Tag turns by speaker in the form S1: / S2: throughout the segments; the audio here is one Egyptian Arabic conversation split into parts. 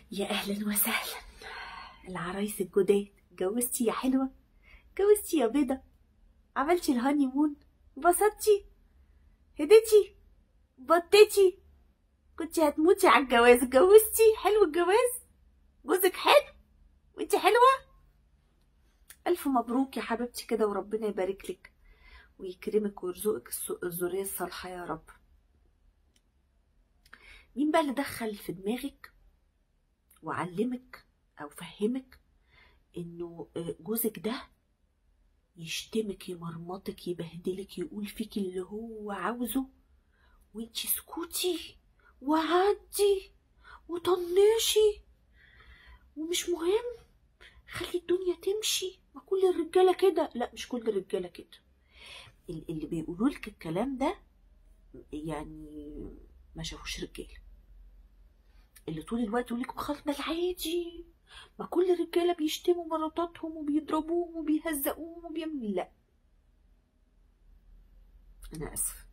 S1: يا اهلا وسهلا العرايس الجداد اتجوزتي يا حلوه اتجوزتي يا بيضه عملتي الهاني مون انبسطتي هديتي بطيتي كنتي هتموتي على الجواز اتجوزتي حلو الجواز جوزك حلو وانتي حلوه الف مبروك يا حبيبتي كده وربنا يبارك لك ويكرمك ويرزقك الس- الذريه الصالحه يا رب مين بقى اللي دخل في دماغك وعلمك او فهمك انه آه، جوزك ده يشتمك يمرمطك يبهدلك يقول فيك اللي هو عاوزه وانتي اسكتي وعدي وطنشي ومش مهم خلي الدنيا تمشي ما كل الرجاله كده لا مش كل الرجاله كده ال- اللي بيقولوا لك الكلام ده يعني ما شافوش رجاله اللي طول الوقت يقول لك خلاص ده العادي ما كل الرجاله بيشتموا مراتاتهم وبيضربوهم وبيهزقوهم وبيعملوا لا انا اسف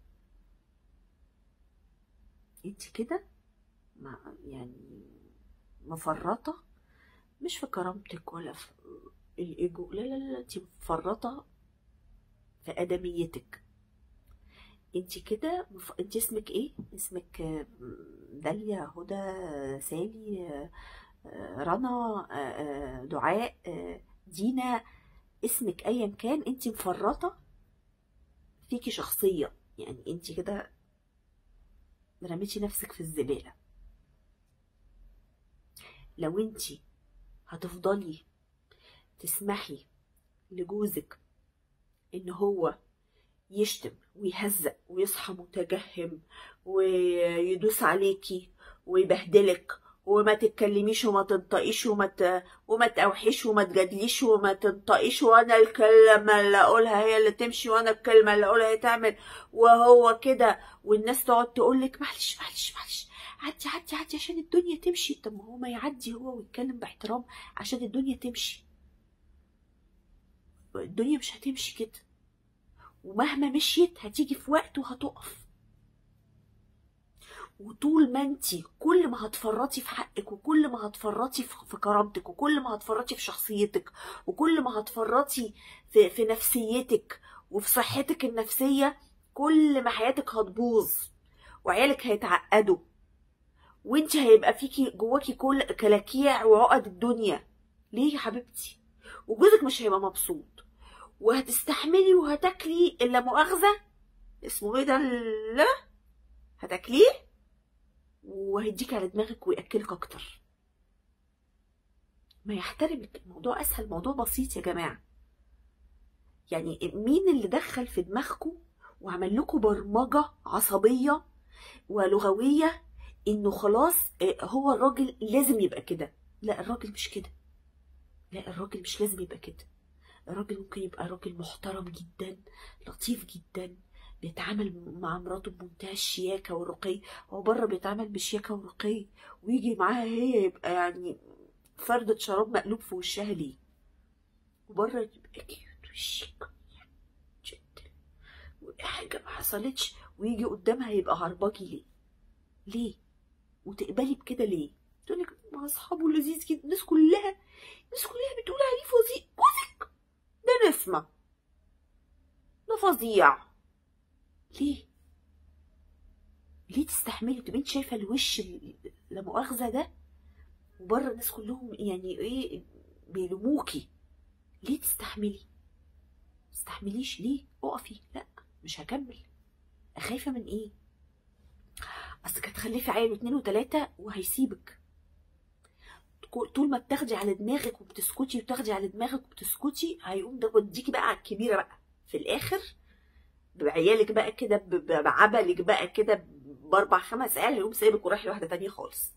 S1: انت كده ما يعني مفرطه مش في كرامتك ولا في الايجو لا لا لا انت مفرطه في ادميتك انت كده مف... انت اسمك ايه اسمك آه، داليا هدى آه، سالي آه، آه، رنا آه، آه، دعاء آه، دينا اسمك ايا كان انت مفرطه فيكي شخصيه يعني انت كده رميتي نفسك في الزباله لو انت هتفضلي تسمحي لجوزك ان هو يشتم ويهزق ويصحى متجهم ويدوس عليكي ويبهدلك وما تتكلميش وما تنطقيش وما ت... وما توحيش وما تجادليش وما تنطقيش وانا الكلمه اللي اقولها هي اللي تمشي وانا الكلمه اللي اقولها هي تعمل وهو كده والناس تقعد تقول لك معلش معلش معلش عدي عدي عدي عشان الدنيا تمشي طب ما هو ما يعدي هو ويتكلم باحترام عشان الدنيا تمشي الدنيا مش هتمشي كده ومهما مشيت هتيجي في وقت وهتقف وطول ما انتي كل ما هتفرطي في حقك وكل ما هتفرطي في في كرامتك وكل ما هتفرطي في شخصيتك وكل ما هتفرطي في, في نفسيتك وفي صحتك النفسية كل ما حياتك هتبوظ وعيالك هيتعقدوا وانت هيبقى فيكي جواكي كل كلاكيع وعقد الدنيا ليه يا حبيبتي وجوزك مش هيبقى مبسوط وهتستحملي وهتاكلي الا مؤاخذه اسمه ايه ده لا هتاكليه وهيديك على دماغك وياكلك اكتر ما يحترمك الموضوع اسهل موضوع بسيط يا جماعه يعني مين اللي دخل في دماغكم وعمل لكم برمجه عصبيه ولغويه انه خلاص آه، هو الراجل لازم يبقى كده لا الراجل مش كده لا الراجل مش لازم يبقى كده الراجل ممكن يبقى راجل محترم جدا لطيف جدا بيتعامل مع مراته بمنتهى الشياكة والرقي هو بره بيتعامل بشياكة ورقي ويجي معاها هي يبقى يعني فردة شراب مقلوب في وشها ليه وبره يبقى كيوت وشيك جدا وحاجة ما حصلتش ويجي قدامها يبقى عرباجي ليه ليه وتقبلي بكده ليه تقولك مع اصحابه لذيذ جدا الناس كلها الناس كلها بتقول عليه فظيع جوزك ده نسمة ده فظيع ليه ليه تستحملي تبقي انت شايفه الوش ال- لا مؤاخذه ده وبره الناس كلهم يعني ايه بيلوموكي ليه تستحملي تستحمليش ليه اقفي لا مش هكمل خايفه من ايه اصلك هتخلفي عيل واتنين وتلاته وهيسيبك طول ما بتاخدي على دماغك وبتسكتي وتاخدي على دماغك وبتسكتي هيقوم ده وديكي بقى على الكبيره بقى في الاخر بعيالك بقى كده ب- ب- بعبلك بقى كده باربع خمس عيال يقوم سايبك ورايح لواحده تانية خالص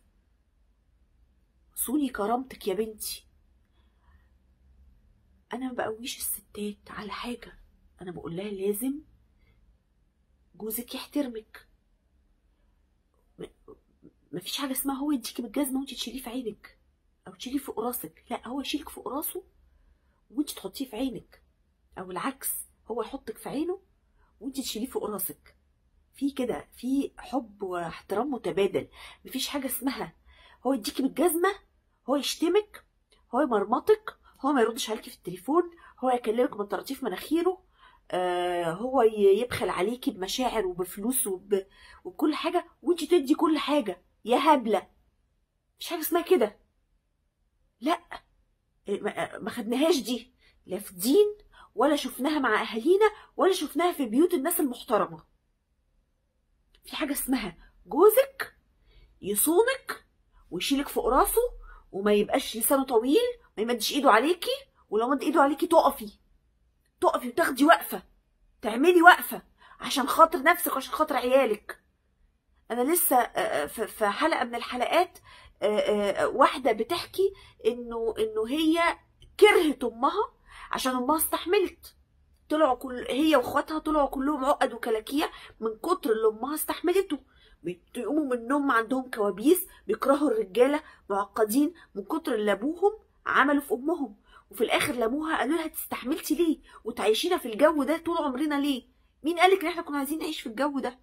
S1: صوني كرامتك يا بنتي انا ما بقويش الستات على حاجه انا بقول لها لازم جوزك يحترمك م- مفيش حاجه اسمها هو يديكي بالجزمه وانت تشيليه في عينك او تشيليه فوق راسك لا هو يشيلك فوق راسه وانت تحطيه في عينك او العكس هو يحطك في عينه وانت تشيليه فوق راسك في كده في حب واحترام متبادل مفيش حاجه اسمها هو يديكي بالجزمه هو يشتمك هو يمرمطك هو ما يردش عليكي في التليفون هو يكلمك من طراطيف مناخيره آه هو ي- يبخل عليكي بمشاعر وبفلوس وب... وبكل حاجه وانت تدي كل حاجه يا هبله مش حاجه اسمها كده لا ما ما خدناهاش دي لا في دين ولا شفناها مع اهالينا ولا شفناها في بيوت الناس المحترمه في حاجه اسمها جوزك يصونك ويشيلك فوق راسه وما يبقاش لسانه طويل ما يمدش ايده عليكي ولو مد ايده عليكي تقفي تقفي وتاخدي وقفه تعملي وقفه عشان خاطر نفسك وعشان خاطر عيالك انا لسه آه، في في حلقه من الحلقات آه، آه، واحده بتحكي انه انه هي كرهت امها عشان امها استحملت طلعوا كل هي واخواتها طلعوا كلهم عقد وكلاكيع من كتر اللي امها استحملته بيقوموا من النوم عندهم كوابيس بيكرهوا الرجاله معقدين من كتر اللي ابوهم عملوا في امهم وفي الاخر لموها قالوا لها تستحملتي ليه وتعيشينا في الجو ده طول عمرنا ليه مين قالك ان احنا كنا عايزين نعيش في الجو ده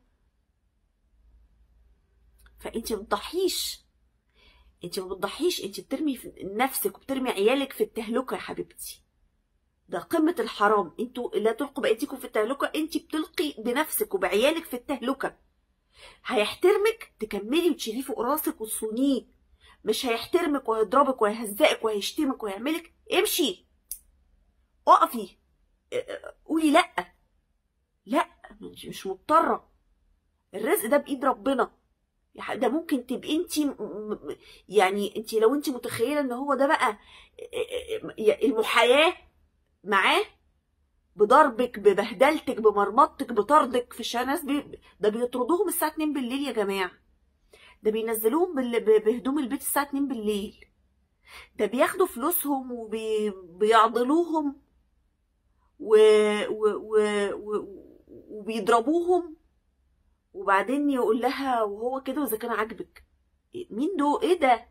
S1: فانت ما بتضحيش انت ما بتضحيش انت بترمي في نفسك وبترمي عيالك في التهلكه يا حبيبتي ده قمه الحرام انتوا لا تلقوا بايديكم في التهلكه انت بتلقي بنفسك وبعيالك في التهلكه هيحترمك تكملي وتشيليه فوق راسك وتصونيه مش هيحترمك وهيضربك وهيهزقك وهيشتمك وهيعملك امشي اقفي اه، قولي لا لا مش مش مضطره الرزق ده بايد ربنا يا ح- ده ممكن تبقي انت يعني انت لو انت متخيله ان هو ده بقى اه، اه، اه، المحاياه معاه بضربك ببهدلتك بمرمطتك بطردك في الشارع ناس بي... ده بيطردوهم الساعه 2 بالليل يا جماعه ده بينزلوهم بال... ب- بهدوم البيت الساعه 2 بالليل ده بياخدوا فلوسهم وبيعضلوهم و... و... و... و... وبيضربوهم وبعدين يقول لها وهو كده واذا كان عاجبك مين دول ايه ده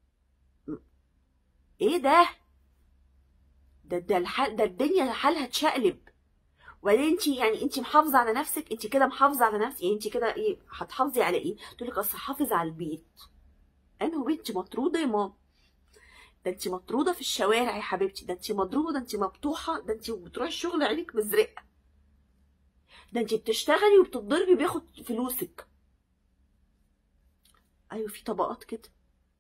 S1: ايه ده ده ده الحال ده الدنيا حالها اتشقلب وبعدين انت يعني انت محافظه على نفسك انت كده محافظه على نفسك يعني انت كده ايه هتحافظي على ايه تقول لك اصل حافظ على البيت انه بنت مطروده يا ماما ده انت مطروده في الشوارع يا حبيبتي ده انت مضروبه ده انت مبطوحه ده انت بتروحي الشغل عينك مزرقه ده انت بتشتغلي وبتتضربي بياخد فلوسك ايوه في طبقات كده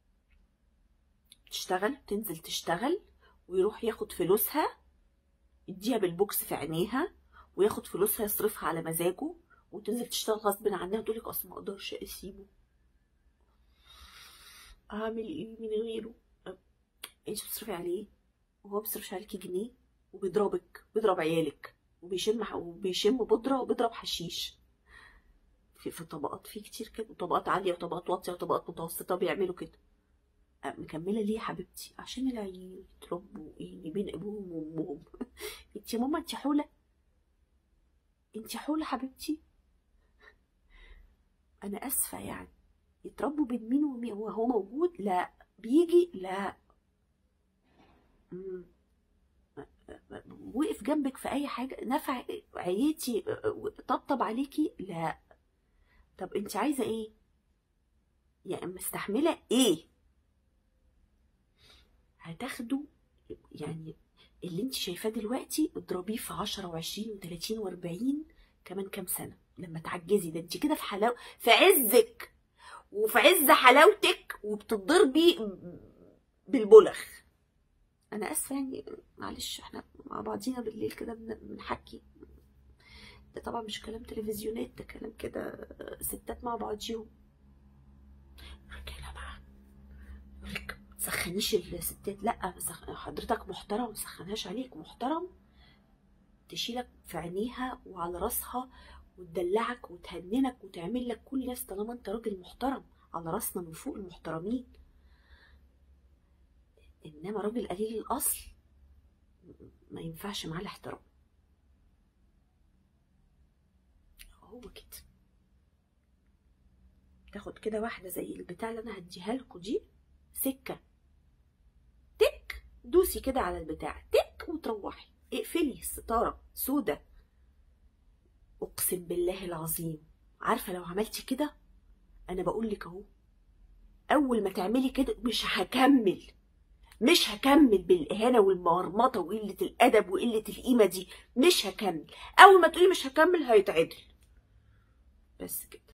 S1: تشتغل تنزل تشتغل ويروح ياخد فلوسها يديها بالبوكس في عينيها وياخد فلوسها يصرفها على مزاجه وتنزل تشتغل غصب عنها وتقولك اصل ما اقدرش اسيبه اعمل ايه من غيره أه، انت بتصرفي عليه وهو ما بيصرفش عليكي جنيه وبيضربك بيضرب عيالك وبيشم وبيشم بودره وبيضرب حشيش في في طبقات في كتير كده وطبقات عاليه وطبقات واطيه وطبقات متوسطه بيعملوا كده أه، مكمله ليه يا حبيبتي عشان العيال يتربوا يعني بين ابوهم وامهم انت يا ماما انت حوله انت حوله حبيبتي انا اسفه يعني يتربوا بين مين ومين وهو موجود لا بيجي لا مم. وقف جنبك في اي حاجه نفع عيتي طبطب عليكي لا طب انت عايزه ايه يعني مستحمله ايه هتاخده يعني اللي انت شايفاه دلوقتي اضربيه في 10 و20 و30 و40 كمان كام سنه لما تعجزي ده انت كده في حلاوه في عزك وفي عز حلاوتك وبتضربي بالبلخ انا اسفه يعني معلش احنا مع بعضينا بالليل كده بن- بنحكي ده طبعا مش كلام تلفزيونات ده كلام كده ستات مع بعضيهم رجاله بقى يقول لك ما تسخنيش الستات لا مسخ- حضرتك محترم ما تسخنهاش عليك محترم تشيلك في عينيها وعلى راسها وتدلعك وتهننك وتعمل لك كل ناس طالما انت راجل محترم على راسنا من فوق المحترمين انما راجل قليل الاصل ما ينفعش معاه الاحترام هو كده تاخد كده واحده زي البتاع اللي انا هديها لكم دي سكه تك دوسي كده على البتاع تك وتروحي اقفلي الستاره سودة اقسم بالله العظيم عارفه لو عملتي كده انا بقول لك اهو اول ما تعملي كده مش هكمل مش هكمل بالاهانه والمرمطه وقله الادب وقله القيمه دي مش هكمل اول ما تقولي مش هكمل هيتعدل بس كده